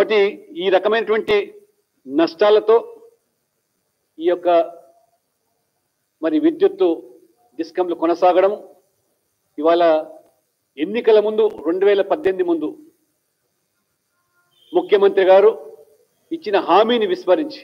కాబట్టి ఈ రకమైనటువంటి నష్టాలతో ఈ యొక్క మరి విద్యుత్తు డిస్కంలు కొనసాగడం ఇవాళ ఎన్నికల ముందు రెండు వేల పద్దెనిమిది ముందు ముఖ్యమంత్రి గారు ఇచ్చిన హామీని విస్మరించి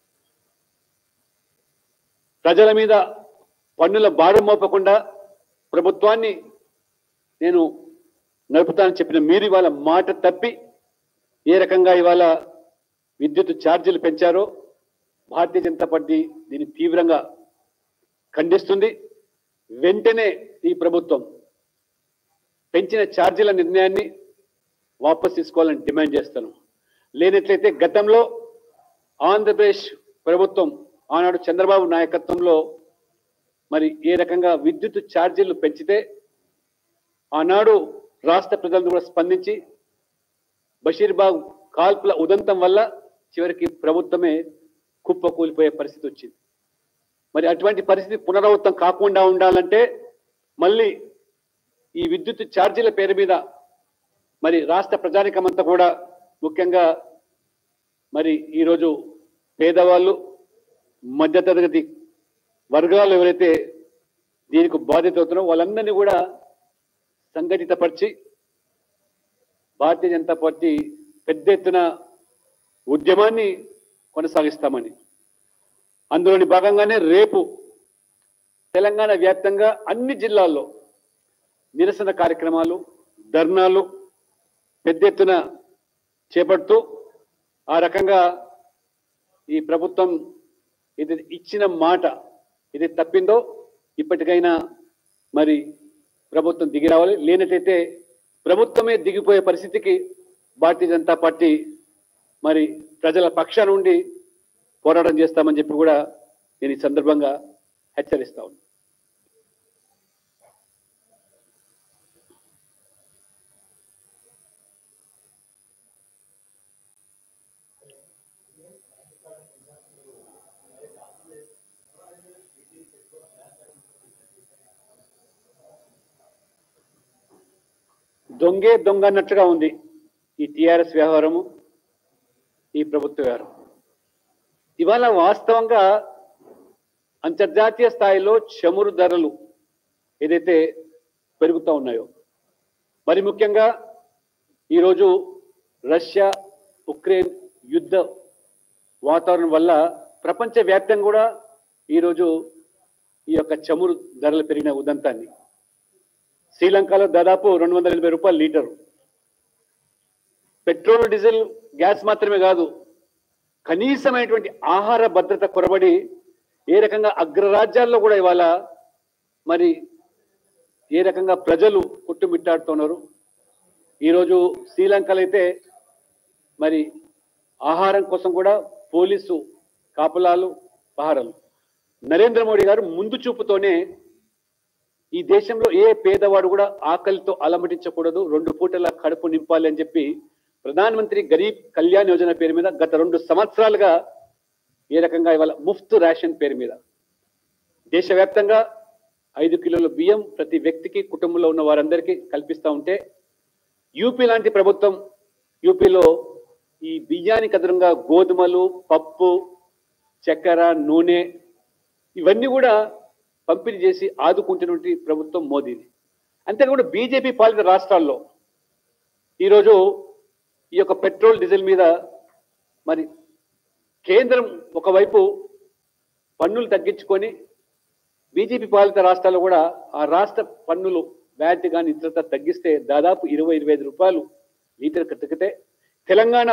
ప్రజల మీద పన్నుల భారం మోపకుండా ప్రభుత్వాన్ని నేను నడుపుతానని చెప్పిన మీరు ఇవాళ మాట తప్పి ఏ రకంగా ఇవాళ విద్యుత్ ఛార్జీలు పెంచారో భారతీయ జనతా పార్టీ దీన్ని తీవ్రంగా ఖండిస్తుంది వెంటనే ఈ ప్రభుత్వం పెంచిన ఛార్జీల నిర్ణయాన్ని వాపస్ తీసుకోవాలని డిమాండ్ చేస్తాను లేనట్లయితే గతంలో ఆంధ్రప్రదేశ్ ప్రభుత్వం ఆనాడు చంద్రబాబు నాయకత్వంలో మరి ఏ రకంగా విద్యుత్ ఛార్జీలు పెంచితే ఆనాడు రాష్ట్ర ప్రజలు కూడా స్పందించి బషీర్బాగ్ కాల్పుల ఉదంతం వల్ల చివరికి ప్రభుత్వమే కుప్పకూలిపోయే పరిస్థితి వచ్చింది మరి అటువంటి పరిస్థితి పునరావృతం కాకుండా ఉండాలంటే మళ్ళీ ఈ విద్యుత్ ఛార్జీల పేరు మీద మరి రాష్ట్ర ప్రజానికమంతా కూడా ముఖ్యంగా మరి ఈరోజు పేదవాళ్ళు మధ్యతరగతి వర్గాలు ఎవరైతే దీనికి బాధ్యత అవుతున్నారో వాళ్ళందరినీ కూడా సంఘటితపరిచి భారతీయ జనతా పార్టీ పెద్ద ఎత్తున ఉద్యమాన్ని కొనసాగిస్తామని అందులోని భాగంగానే రేపు తెలంగాణ వ్యాప్తంగా అన్ని జిల్లాల్లో నిరసన కార్యక్రమాలు ధర్నాలు పెద్ద ఎత్తున చేపడుతూ ఆ రకంగా ఈ ప్రభుత్వం ఇది ఇచ్చిన మాట ఇది తప్పిందో ఇప్పటికైనా మరి ప్రభుత్వం దిగి రావాలి లేనట్టయితే ప్రభుత్వమే దిగిపోయే పరిస్థితికి భారతీయ జనతా పార్టీ మరి ప్రజల పక్షాన నుండి పోరాటం చేస్తామని చెప్పి కూడా నేను ఈ సందర్భంగా హెచ్చరిస్తా ఉన్నాను దొంగే దొంగ అన్నట్టుగా ఉంది ఈ టిఆర్ఎస్ వ్యవహారము ఈ ప్రభుత్వ వ్యవహారం ఇవాళ వాస్తవంగా అంతర్జాతీయ స్థాయిలో చమురు ధరలు ఏదైతే పెరుగుతూ ఉన్నాయో మరి ముఖ్యంగా ఈరోజు రష్యా ఉక్రెయిన్ యుద్ధ వాతావరణం వల్ల ప్రపంచవ్యాప్తంగా కూడా ఈరోజు ఈ యొక్క చమురు ధరలు పెరిగిన ఉదంతాన్ని శ్రీలంకలో దాదాపు రెండు వందల ఎనభై రూపాయలు లీటరు పెట్రోల్ డీజిల్ గ్యాస్ మాత్రమే కాదు కనీసమైనటువంటి ఆహార భద్రత కొరబడి ఏ రకంగా అగ్రరాజ్యాల్లో కూడా ఇవాళ మరి ఏ రకంగా ప్రజలు కొట్టుమిట్టాడుతున్నారు ఈరోజు శ్రీలంకలో అయితే మరి ఆహారం కోసం కూడా పోలీసు కాపలాలు పహారాలు నరేంద్ర మోడీ గారు ముందు చూపుతోనే ఈ దేశంలో ఏ పేదవాడు కూడా ఆకలితో అలమటించకూడదు రెండు పూటల కడుపు నింపాలి అని చెప్పి ప్రధానమంత్రి గరీబ్ కళ్యాణ్ యోజన పేరు మీద గత రెండు సంవత్సరాలుగా ఏ రకంగా ఇవాళ ముఫ్త్ రేషన్ పేరు మీద దేశవ్యాప్తంగా ఐదు కిలోల బియ్యం ప్రతి వ్యక్తికి కుటుంబంలో ఉన్న వారందరికీ కల్పిస్తూ ఉంటే యూపీ లాంటి ప్రభుత్వం యూపీలో ఈ బియ్యానికి అదనంగా గోధుమలు పప్పు చక్కెర నూనె ఇవన్నీ కూడా పంపిణీ చేసి ఆదుకుంటున్నటువంటి ప్రభుత్వం మోదీది అంతేకాకుండా బీజేపీ పాలిత రాష్ట్రాల్లో ఈరోజు ఈ యొక్క పెట్రోల్ డీజిల్ మీద మరి కేంద్రం ఒకవైపు పన్నులు తగ్గించుకొని బీజేపీ పాలిత రాష్ట్రాల్లో కూడా ఆ రాష్ట్ర పన్నులు వ్యాట్ కానీ ఇతరత తగ్గిస్తే దాదాపు ఇరవై ఇరవై ఐదు రూపాయలు లీటర్ తగ్గితే Telangana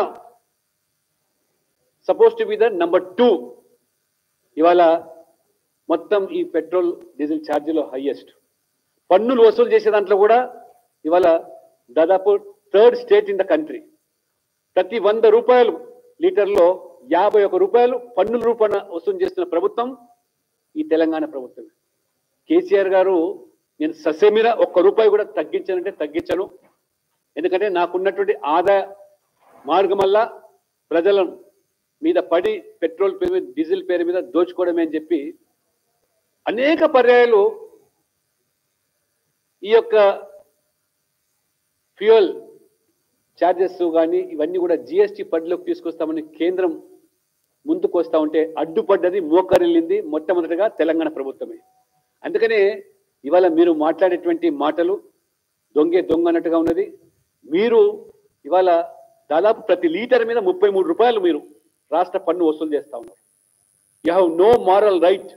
suppose to be the number two ఇవాళ మొత్తం ఈ పెట్రోల్ డీజిల్ ఛార్జీలో హైయెస్ట్ పన్నులు వసూలు చేసే దాంట్లో కూడా ఇవాళ దాదాపు third state in the country ప్రతి వంద రూపాయలు లీటర్లో యాభై ఒక రూపాయలు పన్నుల రూపాన వసూలు చేస్తున్న ప్రభుత్వం ఈ తెలంగాణ ప్రభుత్వం కేసీఆర్ గారు నేను ససేమిరా ఒక్క రూపాయి కూడా తగ్గించానంటే తగ్గించను ఎందుకంటే నాకున్నటువంటి ఆదాయ మార్గం వల్ల ప్రజల మీద పడి పెట్రోల్ పేరు మీద డీజిల్ పేరు మీద దోచుకోవడమే అని చెప్పి అనేక పర్యాయాలు ఈ యొక్క ఫ్యూయల్ ఛార్జెస్ కానీ ఇవన్నీ కూడా జిఎస్టీ పరిధిలోకి తీసుకొస్తామని కేంద్రం ముందుకు వస్తూ ఉంటే అడ్డుపడ్డది మోకరిల్లింది మొట్టమొదటిగా తెలంగాణ ప్రభుత్వమే అందుకనే ఇవాళ మీరు మాట్లాడేటువంటి మాటలు దొంగే దొంగ అన్నట్టుగా ఉన్నది మీరు ఇవాళ దాదాపు ప్రతి లీటర్ మీద ముప్పై మూడు రూపాయలు మీరు రాష్ట్ర పన్ను వసూలు చేస్తా ఉన్నారు you have no moral right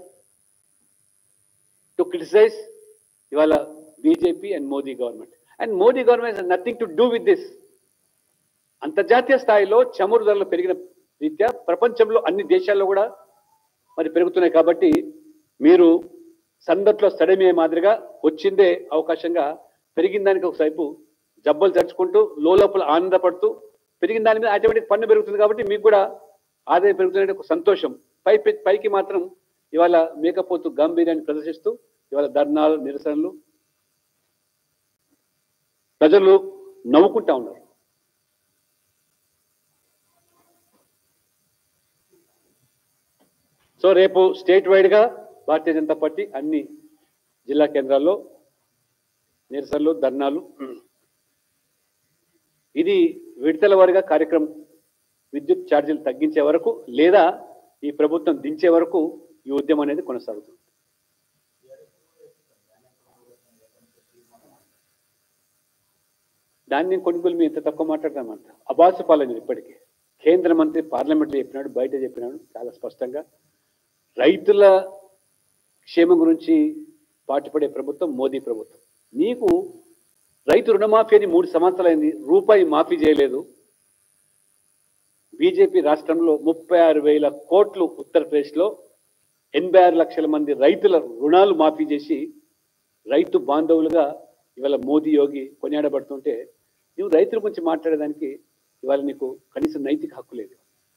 to criticise ఇవాళ BJP and Modi government and Modi government nothing to do with this అంతర్జాతీయ స్థాయిలో చమురు ధరలు పెరిగిన రీత్యా ప్రపంచంలో అన్ని దేశాల్లో కూడా మరి పెరుగుతున్నాయి కాబట్టి మీరు సందట్లో సడమే మాదిరిగా వచ్చిందే అవకాశంగా పెరిగిన దానికి ఒకవైపు జబ్బలు చర్చుకుంటూ లోపల ఆనందపడుతూ పెరిగిన దాని మీద ఆటోమేటిక్ పన్ను పెరుగుతుంది కాబట్టి మీకు కూడా ఆదాయం పెరుగుతున్న ఒక సంతోషం పై పైకి మాత్రం ఇవాళ మేకపోతు గాంభీర్యాన్ని ప్రదర్శిస్తూ ఇవాళ ధర్నాలు నిరసనలు ప్రజలు నవ్వుకుంటా ఉన్నారు సో రేపు స్టేట్ వైడ్గా భారతీయ జనతా పార్టీ అన్ని జిల్లా కేంద్రాల్లో నిరసనలు ధర్నాలు ఇది విడతల వారిగా కార్యక్రమం విద్యుత్ ఛార్జీలు తగ్గించే వరకు లేదా ఈ ప్రభుత్వం దించే వరకు ఈ ఉద్యమం అనేది కొనసాగుతుంది దాన్ని కొనుగోలు మీ ఎంత తక్కువ మాట్లాడతామంట అబాసు పాలన ఇప్పటికీ కేంద్ర మంత్రి పార్లమెంట్లో చెప్పినాడు బయట చెప్పినాడు చాలా స్పష్టంగా రైతుల క్షేమం గురించి పాటుపడే ప్రభుత్వం మోదీ ప్రభుత్వం నీకు రైతు రుణమాఫీ అని మూడు సంవత్సరాలైంది రూపాయి మాఫీ చేయలేదు బీజేపీ రాష్ట్రంలో ముప్పై ఆరు వేల కోట్లు ఉత్తరప్రదేశ్లో ఎనభై ఆరు లక్షల మంది రైతుల రుణాలు మాఫీ చేసి రైతు బాంధవులుగా ఇవాళ మోదీ యోగి కొనియాడబడుతుంటే నువ్వు రైతుల గురించి మాట్లాడేదానికి ఇవాళ నీకు కనీసం నైతిక హక్కు లేదు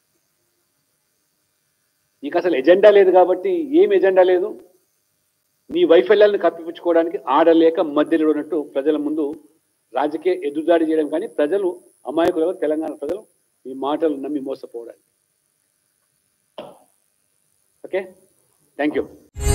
నీకు అసలు ఎజెండా లేదు కాబట్టి ఏం ఎజెండా లేదు నీ వైఫల్యాలను కప్పిపుచ్చుకోవడానికి ఆడలేక మధ్యలో ఉన్నట్టు ప్రజల ముందు రాజకీయ ఎదురుదాడి చేయడం కానీ ప్రజలు అమాయకులుగా తెలంగాణ ప్రజలు ఈ మాటలు నమ్మి మోసపోవడానికి ఓకే థ్యాంక్ యూ